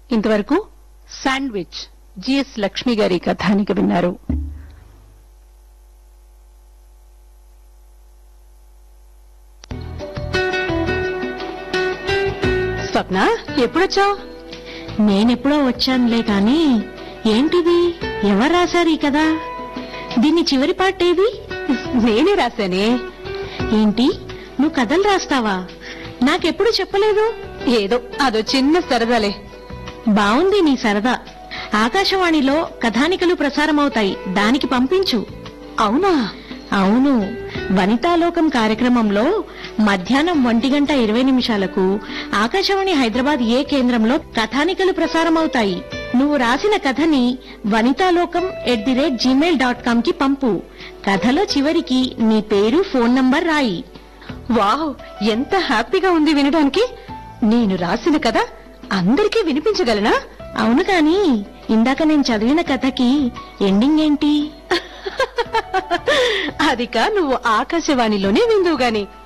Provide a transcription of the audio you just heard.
ఇంతవరకు sandwich GS Lakshmi గారి కథానిక విన్నారు స్వప్న ఎప్పుడొచ్చావు నేనెప్పుడో వచ్చానులే కాని ఏంటిది ఎవరు రాశారు ఈ కదా దీన్ని చివరి పార్ట్ ఏది నేనే రాశానే ఏంటి నువ్వు కథలు రాస్తావా నాకెప్పుడు చెప్పలేదు ఏదో అదో చిన్న సరదాలే బావుంది నీ సరదా ఆకాశవాణిలో కథానికలు ప్రసారమవుతాయి దానికి పంపించు అవునా అవును వనితాలోకం కార్యక్రమంలో మధ్యాహ్నం ఒంటి గంట ఇరవై నిమిషాలకు ఆకాశవాణి హైదరాబాద్ ఏ కేంద్రంలో కథానికలు ప్రసారమవుతాయి నువ్వు రాసిన కథని Vanithalokam at the rate Gmail dot com కి పంపు కథలో చివరికి నీ పేరు ఫోన్ నంబర్ రాయి వావ్ ఎంత హ్యాపీగా ఉంది వినడానికి నేను రాసిన కథ అందరికీ వినిపించగలనా అవును కాని ఇందాక నేను చదివిన కథకి ఎండింగ్ ఏంటి అదిక నువ్వు ఆకాశవాణిలోనే విందువు గాని